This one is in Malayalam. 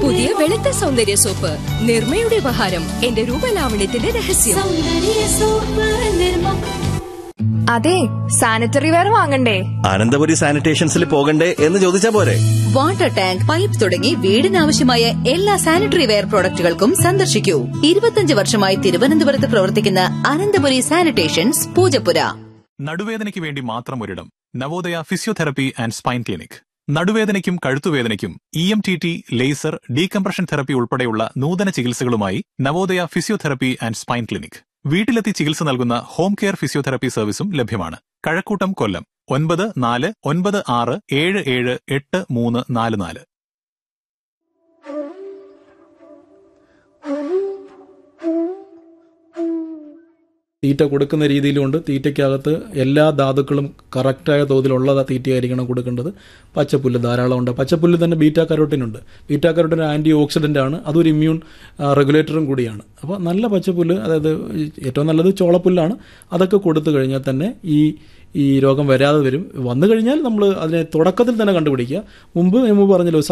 പുതിയ വെളുത്ത സൗന്ദര്യ സോപ്പ് നിർമ്മയുടെ ഉപഹാരം എന്റെ രൂപലാവണ്യത്തിന്റെ രഹസ്യം അതെ സാനിറ്ററി വെയർ വാങ്ങണ്ടേ അനന്തപുരി സാനിറ്റേഷൻസിൽ പോകണ്ടേ എന്ന് ചോദിച്ചാ പോരെ വാട്ടർ ടാങ്ക് പൈപ്പ് തുടങ്ങി വീടിനാവശ്യമായ എല്ലാ സാനിറ്ററി വെയർ പ്രോഡക്റ്റുകൾക്കും സന്ദർശിക്കൂ ഇരുപത്തിയഞ്ച് വർഷമായി തിരുവനന്തപുരത്ത് പ്രവർത്തിക്കുന്ന അനന്തപുരി സാനിറ്റേഷൻസ് പൂജപ്പുര നടുവേദനയ്ക്ക് വേണ്ടി മാത്രം ഒരിടം Navodaya physiotherapy and spine clinic നടുവേദനയ്ക്കും കഴുത്തുവേദനയ്ക്കും E M T T laser decompression therapy ഉൾപ്പെടെയുള്ള നൂതന ചികിത്സകളുമായി Navodaya physiotherapy and spine clinic വീട്ടിലെത്തി ചികിത്സ നൽകുന്ന ഹോം കെയർ ഫിസിയോതെറപ്പി സർവീസും ലഭ്യമാണ് കഴക്കൂട്ടം കൊല്ലം ഒൻപത് നാല് ഒൻപത് ആറ് ഏഴ് ഏഴ് എട്ട് മൂന്ന് നാല് നാല് തീറ്റ കൊടുക്കുന്ന രീതിയിലുണ്ട് തീറ്റയ്ക്കകത്ത് എല്ലാ ധാതുക്കളും കറക്റ്റായ തോതിലുള്ള തീറ്റയായിരിക്കണം കൊടുക്കേണ്ടത് പച്ചപ്പുല്ല് ധാരാളം ഉണ്ട് പച്ചപ്പുല്ല് തന്നെ ബീറ്റാ കരോട്ടിൻ ഉണ്ട് ബീറ്റാ കരോട്ടിൻ ആൻറ്റി ഓക്സിഡൻ്റ് ആണ് അതൊരു ഇമ്മ്യൂൺ റെഗുലേറ്ററും കൂടിയാണ് അപ്പോൾ നല്ല പച്ചപ്പുല്ല് അതായത് ഏറ്റവും നല്ലത് ചോളപ്പുല്ലാണ് അതൊക്കെ കൊടുത്തു കഴിഞ്ഞാൽ തന്നെ ഈ ഈ രോഗം വരാതെ വരും വന്നു കഴിഞ്ഞാൽ നമ്മൾ അതിനെ തുടക്കത്തിൽ തന്നെ കണ്ടുപിടിക്കുക മുമ്പ് മുമ്പ് പറഞ്ഞല്ലോ